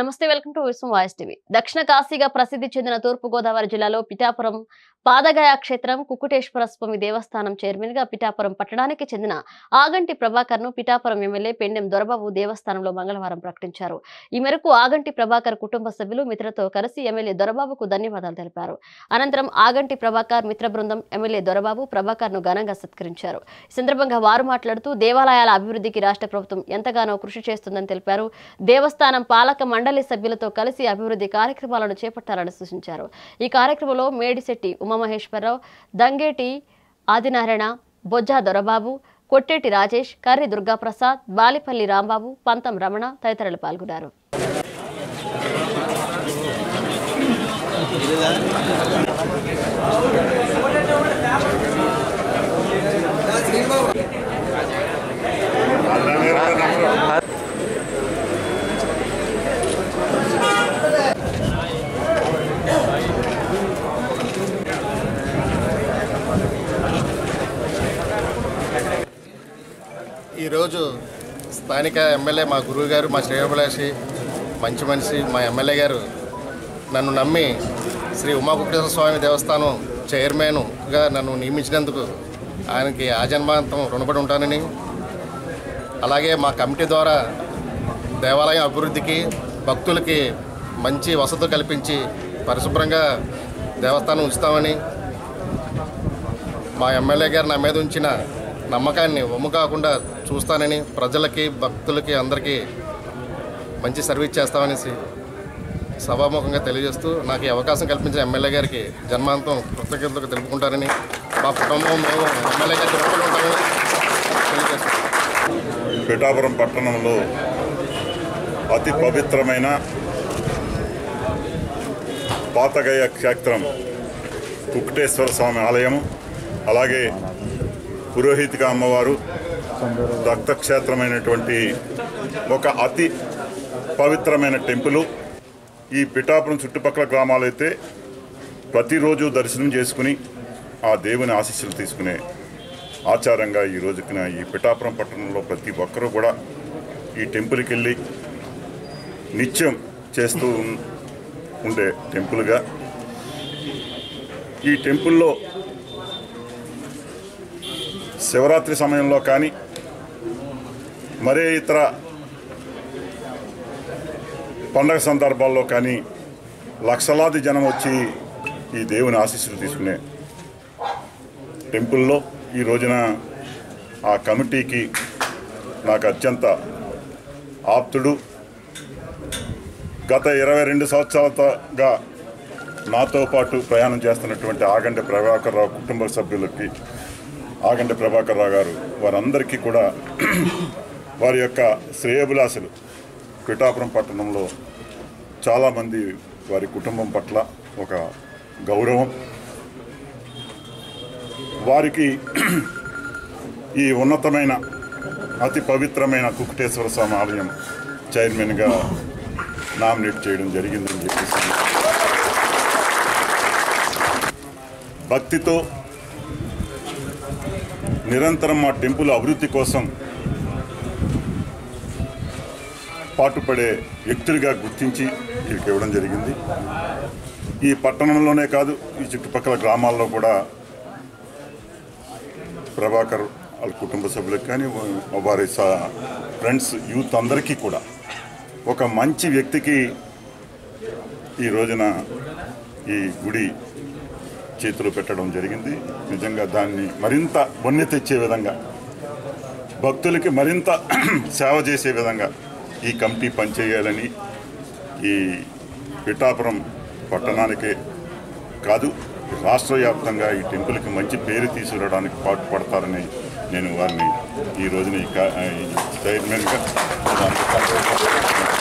నమస్తే welcome to Vishwam voice TV దక్షిణ కాశీగా ప్రసిద్ధి చెందిన తూర్పు గోదావరి జిల్లాలో పిఠాపురం పాదగయ క్షేత్రం కుకుటేశ్వర స్వామి దేవస్థానం చైర్మన్ గా పిఠాపురం పట్టణానికి చెందిన ఆగంటి ప్రభాకర్ ను పిఠాపురం ఎమ్మెల్యే పెండెం దొరబాబు దేవస్థానంలో మంగళవారం ప్రకటించారు ఈ మేరకు ఆగంటి ప్రభాకర్ కుటుంబ సభ్యులు మిత్రతో కలిసి ఎమ్మెల్యే దొరబాబుకు ధన్యవాదాలు తెలిపారు అనంతరం ఆగంటి ప్రభాకర్ మిత్ర బృందం ఎమ్మెల్యే దొరబాబు ప్రభాకర్ ను ఘనంగా సత్కరించారు ఈ సందర్భంగా వారు మాట్లాడుతూ దేవాలయాల అభివృద్ధికి రాష్ట్ర ప్రభుత్వం ఎంతగానో కృషి చేస్తుందని తెలిపారు దేవస్థానం పాలక మండలి సభ్యులతో కలిసి అభివృద్ధి కార్యక్రమాలను చేపట్టాలని సూచించారు ఈ కార్యక్రమంలో మేడిశెట్టి ఉమామహేశ్వరరావు దంగేటి ఆదినారాయణ బొజ్జా దొరబాబు కొట్టేటి రాజేష్ కర్రి దుర్గాప్రసాద్ బాలిపల్లి రాంబాబు పంతం రమణ తదితరులు పాల్గొన్నారు ఈరోజు స్థానిక ఎమ్మెల్యే మా గురువు గారు మా శ్రేయోభిలాషి మంచి మనిషి మా ఎమ్మెల్యే గారు నన్ను నమ్మి శ్రీ ఉమాకుటేశ్వర స్వామి దేవస్థానం చైర్మన్గా నన్ను నియమించినందుకు ఆయనకి ఆజన్మాంతం రుణపడి ఉంటానని అలాగే మా కమిటీ ద్వారా దేవాలయం అభివృద్ధికి భక్తులకి మంచి వసతులు కల్పించి పరిశుభ్రంగా దేవస్థానం ఉంచుతామని మా ఎమ్మెల్యే గారు నా మీద ఉంచిన నమ్మకాన్ని ఒమ్ము కాకుండా చూస్తానని ప్రజలకి భక్తులకి అందరికీ మంచి సర్వీస్ చేస్తామనేసి సభాముఖంగా తెలియజేస్తూ నాకు ఈ అవకాశం కల్పించిన ఎమ్మెల్యే గారికి జన్మాంతం కృతజ్ఞతలు తెలుపుకుంటానని మా కుటుంబం మేము ఎమ్మెల్యే గారికి రుణపడి ఉంటామని తెలియజేస్తున్నాం పిఠాపురం పట్టణంలో అతి పవిత్రమైన పాతగయ క్షేత్రం కుక్కటేశ్వర స్వామి ఆలయం అలాగే పురోహితిక అమ్మవారు దత్తక్షేత్రమైనటువంటి ఒక అతి పవిత్రమైన టెంపుల్ ఈ పిఠాపురం చుట్టుపక్కల గ్రామాలైతే ప్రతిరోజు దర్శనం చేసుకుని ఆ దేవుని ఆశీస్సులు తీసుకునే ఆచారంగా ఈ రోజున ఈ పిఠాపురం పట్టణంలో ప్రతి ఒక్కరూ కూడా ఈ టెంపుల్కి వెళ్ళి నిత్యం చేస్తూ ఉన్- ఉండే టెంపుల్గా ఈ టెంపుల్లో శివరాత్రి సమయంలో కానీ మరే ఇతర పండగ సందర్భాల్లో కానీ లక్షలాది జనం వచ్చి ఈ దేవుని ఆశీస్సులు తీసుకునే టెంపుల్లో ఈ రోజున ఆ కమిటీకి నాకు అత్యంత ఆప్తుడు గత ఇరవై రెండు సంవత్సరాలుగా నాతో పాటు ప్రయాణం చేస్తున్నటువంటి ఆగంటి ప్రభాకర్ రావు కుటుంబ సభ్యులకి ఆగంటి ప్రభాకర్ రావు గారు వారందరికీ కూడా వారి యొక్క శ్రేయభిలాషులు పిఠాపురం పట్టణంలో చాలామంది వారి కుటుంబం పట్ల ఒక గౌరవం వారికి ఈ ఉన్నతమైన అతి పవిత్రమైన కుక్కటేశ్వర స్వామి ఆలయం చైర్మన్గా నామినేట్ చేయడం జరిగిందని చెప్పేసి భక్తితో నిరంతరం మా టెంపుల్ అభివృద్ధి కోసం పాటుపడే వ్యక్తులుగా గుర్తించి వీరికి ఇవ్వడం జరిగింది ఈ పట్టణంలోనే కాదు ఈ చుట్టుపక్కల గ్రామాల్లో కూడా ప్రభాకర్ వాళ్ళ కుటుంబ సభ్యులకు కానీ వారి స- ఫ్రెండ్స్ యూత్ అందరికీ కూడా ఒక మంచి వ్యక్తికి ఈ రోజున ఈ గుడి చేతిలో పెట్టడం జరిగింది నిజంగా దాన్ని మరింత బొన్నె తెచ్చే విధంగా భక్తులకి మరింత సేవ చేసే విధంగా ఈ కమిటీ పనిచేయాలని ఈ పిఠాపురం పట్టణానికే కాదు రాష్ట్ర వ్యాప్తంగా ఈ టెంపుల్కి మంచి పేరు తీసుకురావడానికి పాటుపడతారని నేను వారిని ఈ రోజున ఈ కా- ఈ చైర్మన్గా నేను అందుకు